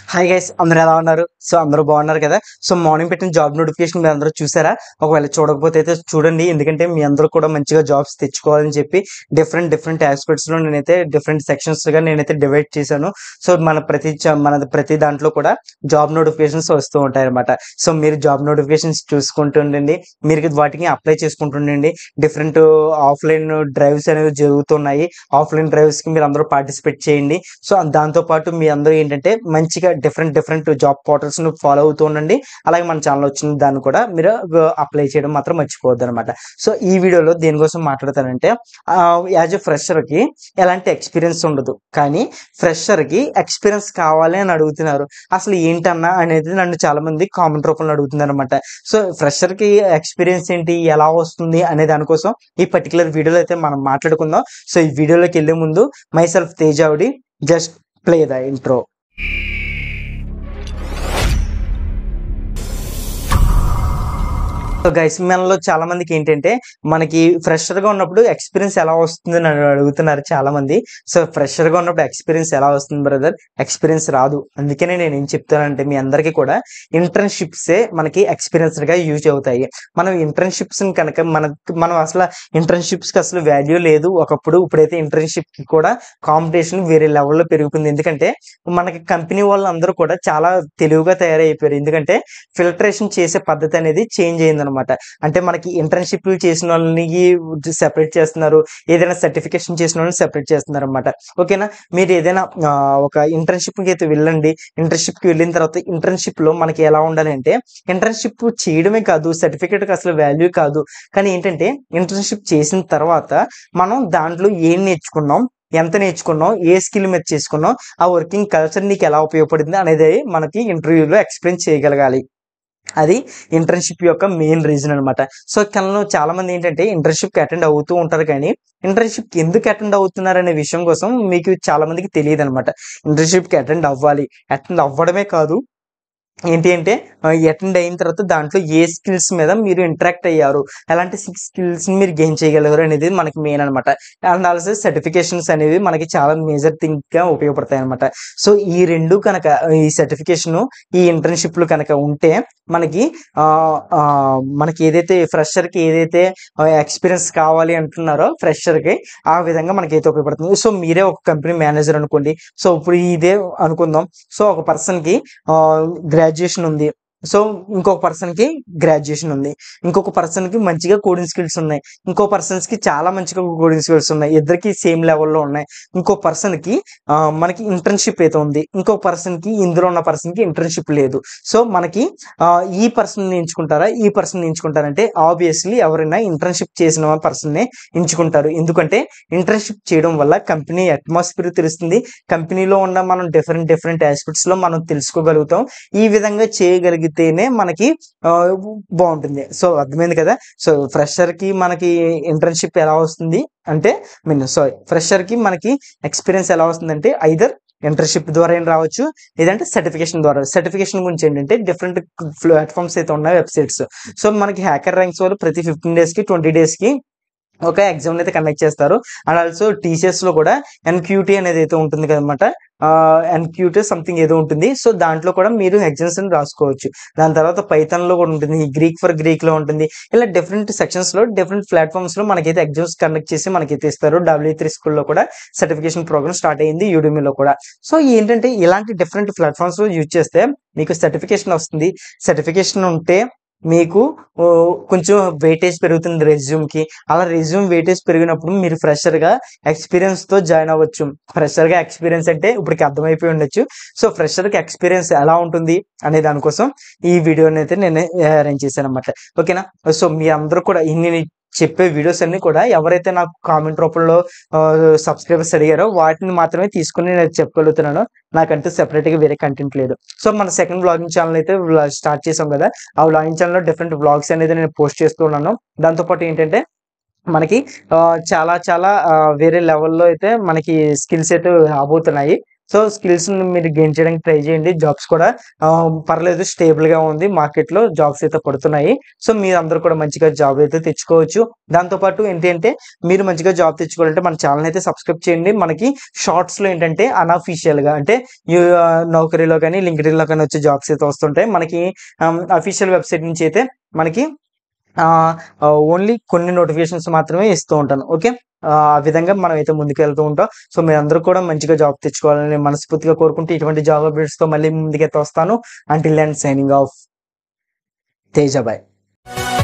hi guys అందరూ ఎలా ఉన్నారు సో అందరూ బాగున్నారు కదా సో మార్నింగ్ పెట్టిన జాబ్ నోటిఫికేషన్ మీరు అందరూ చూసారా ఒకవేళ చూడకపోతే అయితే చూడండి ఎందుకంటే మీ అందరూ కూడా మంచిగా జాబ్స్ తెచ్చుకోవాలని చెప్పి డిఫరెంట్ డిఫరెంట్ ఆస్పెక్ట్స్ లో నేనైతే డిఫరెంట్ సెక్షన్స్ గా నేనైతే డివైడ్ చేశాను సో మన ప్రతి జా- మన ప్రతి దాంట్లో కూడా జాబ్ నోటిఫికేషన్స్ వస్తూ ఉంటాయి అనమాట సో మీరు జాబ్ నోటిఫికేషన్స్ చూసుకుంటుండండి మీరు వాటికి అప్లై చేసుకుంటుండండి డిఫరెంట్ ఆఫ్లైన్ డ్రైవ్స్ అనేవి జరుగుతున్నాయి ఆఫ్లైన్ డ్రైవ్స్ కి మీరు అందరూ పార్టిసిపేట్ చేయండి సో దాంతో పాటు మీ అందరూ ఏంటంటే మంచిగా డిఫరెంట్ డిఫరెంట్ జాబ్ పోర్టల్స్ ను ఫాలో అవుతూ ఉండండి అలాగే మన ఛానల్ వచ్చిన దాన్ని కూడా మీరు అప్లై చేయడం మాత్రం మర్చిపోవద్దు అనమాట సో ఈ వీడియోలో దేనికోసం మాట్లాడతానంటే యాజ్ ఎ ఫ్రెషర్ కి ఎలాంటి ఎక్స్పీరియన్స్ ఉండదు కానీ ఫ్రెషర్ కి ఎక్స్పీరియన్స్ కావాలి అని అడుగుతున్నారు అసలు ఏంటన్నా అనేది నన్ను చాలా మంది కామెంట్ రూపంలో అడుగుతున్నారు అనమాట సో ఫ్రెషర్ కి ఎక్స్పీరియన్స్ ఏంటి ఎలా వస్తుంది అనే దానికోసం ఈ పర్టికులర్ వీడియోలో అయితే మనం మాట్లాడుకుందాం సో ఈ వీడియోలోకి వెళ్ళే ముందు మై సెల్ఫ్ తేజావుడి just play the intro so guys మనలో చాలా మందికి ఏంటంటే మనకి ఫ్రెషర్ గా ఉన్నప్పుడు ఎక్స్పీరియన్స్ ఎలా వస్తుంది అని అడుగుతున్నారు చాలా మంది సో ఫ్రెషర్ గా ఉన్నప్పుడు ఎక్స్పీరియన్స్ ఎలా వస్తుంది బ్రదర్ ఎక్స్పీరియన్స్ రాదు అందుకనే నేను ఏం చెప్తానంటే మీ అందరికీ కూడా ఇంటర్న్షిప్స్ మనకి ఎక్స్పీరియన్స్ గా యూజ్ అవుతాయి మనం ఇంటర్న్షిప్స్ కనుక మన మనం అసలు ఇంటర్న్షిప్స్ కి అసలు వాల్యూ లేదు ఒకప్పుడు ఇప్పుడైతే ఇంటర్న్షిప్ కి కూడా కాంపిటీషన్ వేరే లెవెల్లో పెరుగుతుంది ఎందుకంటే మనకి కంపెనీ వాళ్ళందరూ కూడా చాలా తెలివిగా తయారైపోయారు ఎందుకంటే ఫిల్టరేషన్ చేసే పద్ధతి అనేది చేంజ్ అయింది అనమాట అంటే మనకి ఇంటర్న్షిప్ చేసిన వాళ్ళని సెపరేట్ చేస్తున్నారు ఏదైనా సర్టిఫికేషన్ చేసిన వాళ్ళని సెపరేట్ చేస్తున్నారు అనమాట ఓకేనా మీరు ఏదైనా ఆ, ఒక ఇంటర్న్షిప్ కి అయితే వెళ్ళండి ఇంటర్న్షిప్ కి వెళ్ళిన తర్వాత ఇంటర్న్షిప్ లో మనకి ఎలా ఉండాలి అంటే ఇంటర్న్షిప్ చేయడమే కాదు సర్టిఫికేట్ కి అసలు వాల్యూ కాదు కానీ ఏంటంటే ఇంటర్న్షిప్ చేసిన తర్వాత మనం దాంట్లో ఏం నేర్చుకున్నాం ఎంత నేర్చుకున్నాం ఏ స్కిల్ మీద చేసుకున్నాం ఆ వర్కింగ్ కల్చర్ నీకు ఎలా ఉపయోగపడింది అనేది మనకి ఇంటర్వ్యూలో ఎక్స్ప్లెయిన్ చేయగలగాలి అది ఇంటర్న్షిప్ యొక్క మెయిన్ రీజన్ అనమాట సో కళ్ళు చాలా మంది ఏంటంటే ఇంటర్న్షిప్ కి అటెండ్ అవుతూ ఉంటారు కానీ ఇంటర్న్షిప్ కి ఎందుకు అటెండ్ అవుతున్నారు అనే విషయం కోసం మీకు చాలా మందికి తెలియదు అనమాట ఇంటర్న్షిప్ కి అటెండ్ అవ్వాలి అటెండ్ అవ్వడమే కాదు ఏంటి అంటే అటెండ్ అయిన తర్వాత దాంట్లో ఏ స్కిల్స్ మీద మీరు ఇంటరాక్ట్ అయ్యారు ఎలాంటి స్కిల్స్ మీరు గెయిన్ చేయగలరు అనేది మనకి మెయిన్ అనమాట అండ్ ఆల్సో సర్టిఫికేషన్స్ అనేవి మనకి చాలా మేజర్ థింగ్ గా ఉపయోగపడతాయి అనమాట సో ఈ రెండు కనుక ఈ సర్టిఫికేషన్ ఈ ఇంటర్న్షిప్ లు కనుక ఉంటే మనకి ఆ, ఆ, మనకి ఏదైతే ఫ్రెషర్ కి ఏదైతే ఎక్స్పీరియన్స్ కావాలి అంటున్నారో ఫ్రెషర్ కి ఆ విధంగా మనకి అయితే ఉపయోగపడుతుంది సో మీరే ఒక కంపెనీ మేనేజర్ అనుకోండి సో ఇప్పుడు ఇదే అనుకుందాం సో ఒక పర్సన్ కి గ్రాడ్యుయేషన్ ఉంది సో ఇంకొక పర్సన్ కి గ్రాడ్యుయేషన్ ఉంది ఇంకొక పర్సన్ కి మంచిగా కోడింగ్ స్కిల్స్ ఉన్నాయి ఇంకో పర్సన్స్ కి చాలా మంచిగా కోడింగ్ స్కిల్స్ ఉన్నాయి ఇద్దరికి సేమ్ లెవెల్లో ఉన్నాయి ఇంకో పర్సన్ కి ఆ, మనకి ఇంటర్న్షిప్ అయితే ఉంది ఇంకో పర్సన్ కి ఇందులో ఉన్న పర్సన్ కి ఇంటర్న్షిప్ లేదు సో మనకి ఆ, ఈ పర్సన్ ఎంచుకుంటారా ఈ పర్సన్ ఎంచుకుంటారంటే ఆబ్వియస్లీ ఎవరైనా ఇంటర్న్షిప్ చేసిన పర్సన్ నే ఎంచుకుంటారు ఎందుకంటే ఇంటర్న్షిప్ చేయడం వల్ల కంపెనీ అట్మాస్ఫియర్ తెలుస్తుంది కంపెనీలో ఉన్న మనం డిఫరెంట్ డిఫరెంట్ ఆస్పెక్ట్స్ లో మనం తెలుసుకోగలుగుతాం ఈ విధంగా చేయగలిగితేనే మనకి ఆ, బాగుంటుంది సో అర్థమైంది కదా సో ఫ్రెషర్ కి మనకి ఇంటర్న్షిప్ ఎలా వస్తుంది అంటే మీన్ సారీ ఫ్రెషర్ కి మనకి ఎక్స్పీరియన్స్ ఎలా వస్తుందంటే ఐదర్ ఇంటర్న్షిప్ ద్వారా ఏం రావచ్చు లేదంటే సర్టిఫికేషన్ ద్వారా సర్టిఫికేషన్ గురించి ఏంటంటే డిఫరెంట్ ప్లాట్ఫామ్స్ అయితే ఉన్నాయి వెబ్సైట్స్ సో మనకి హ్యాకర్ ర్యాంక్స్ వాళ్ళు ప్రతి ఫిఫ్టీన్ డేస్ కి ట్వంటీ డేస్ కి ఒక ఎగ్జామ్ అయితే కండక్ట్ చేస్తారు అండ్ ఆల్సో టీసీఎస్ లో కూడా ఎన్క్యూటీ అనేది అయితే ఉంటుంది కదనమాట ఎన్క్యూటీ సంథింగ్ ఏదో ఉంటుంది సో దాంట్లో కూడా మీరు ఎగ్జామ్స్ రాసుకోవచ్చు దాని తర్వాత పైథాన్ లో కూడా ఉంటుంది గ్రీక్ ఫర్ గ్రీక్ లో ఉంటుంది ఇలా డిఫరెంట్ సెక్షన్స్ లో డిఫరెంట్ ప్లాట్ఫామ్స్ లో మనకైతే ఎగ్జామ్స్ కండక్ట్ చేసి మనకైతే ఇస్తారు డబ్ల్యూ త్రీ స్కూల్లో కూడా సర్టిఫికేషన్ ప్రోగ్రామ్ స్టార్ట్ అయ్యింది యూడీమీలో కూడా సో ఏంటంటే ఇలాంటి డిఫరెంట్ ప్లాట్ఫామ్స్ యూజ్ చేస్తే మీకు సర్టిఫికేషన్ వస్తుంది సర్టిఫికేషన్ ఉంటే మీకు ఓ, కొంచెం వెయిటేజ్ పెరుగుతుంది రెజ్యూమ్ కి అలా రెజ్యూమ్ వెయిటేజ్ పెరిగినప్పుడు మీరు ఫ్రెషర్ గా ఎక్స్పీరియన్స్ తో జాయిన్ అవ్వచ్చు ఫ్రెషర్ గా ఎక్స్పీరియన్స్ అంటే ఇప్పటికి అర్థమైపోయి ఉండొచ్చు సో ఫ్రెషర్ కి ఎక్స్పీరియన్స్ ఎలా ఉంటుంది అనే దానికోసం ఈ వీడియోని అయితే నేను అరేంజ్ చేశాను అనమాట ఓకేనా సో మీ అందరూ కూడా ఇన్ని చెప్పే వీడియోస్ అన్ని కూడా ఎవరైతే నాకు కామెంట్ రూపంలో సబ్స్క్రైబర్స్ అడిగారో వాటిని మాత్రమే తీసుకుని నేను చెప్పగలుగుతున్నాను నాకంటూ సెపరేట్ గా వేరే కంటెంట్ లేదు సో మన సెకండ్ బ్లాగింగ్ ఛానల్ అయితే స్టార్ట్ చేసాం కదా ఆ బ్లాగింగ్ ఛానల్ లో డిఫరెంట్ బ్లాగ్స్ అనేది నేను పోస్ట్ చేస్తూ ఉన్నాను దాంతో పాటు ఏంటంటే మనకి ఆ, చాలా చాలా ఆ, వేరే లెవెల్లో అయితే మనకి స్కిల్స్ అయితే రాబోతున్నాయి సో స్కిల్స్ మీరు గెయిన్ చేయడానికి ట్రై చేయండి జాబ్స్ కూడా ఆ, పర్లేదు స్టేబుల్ గా ఉంది మార్కెట్ లో జాబ్స్ అయితే పడుతున్నాయి సో మీరు అందరూ కూడా మంచిగా జాబ్ అయితే తెచ్చుకోవచ్చు దాంతో పాటు ఏంటి అంటే మీరు మంచిగా జాబ్ తెచ్చుకోవాలంటే మన ఛానల్ అయితే సబ్స్క్రైబ్ చేయండి మనకి షార్ట్స్ లో ఏంటంటే అనఫీషియల్ గా అంటే యు- ఆ, నౌకరీలో కానీ లింక్డ్ఇన్ లో కానీ వచ్చే జాబ్స్ అయితే వస్తుంటాయి మనకి అఫీషియల్ వెబ్సైట్ నుంచి అయితే మనకి ఓన్లీ కొన్ని నోటిఫికేషన్స్ మాత్రమే ఇస్తూ ఉంటాను ఓకే ఆ విధంగా మనం అయితే ముందుకు వెళ్తూ ఉంటాం సో మీరు అందరూ కూడా మంచిగా జాబ్ తెచ్చుకోవాలని మనస్ఫూర్తిగా కోరుకుంటూ ఇటువంటి జాబ్ అప్డేట్స్ తో మళ్ళీ ముందుకైతే వస్తాను until and signing off Tejabai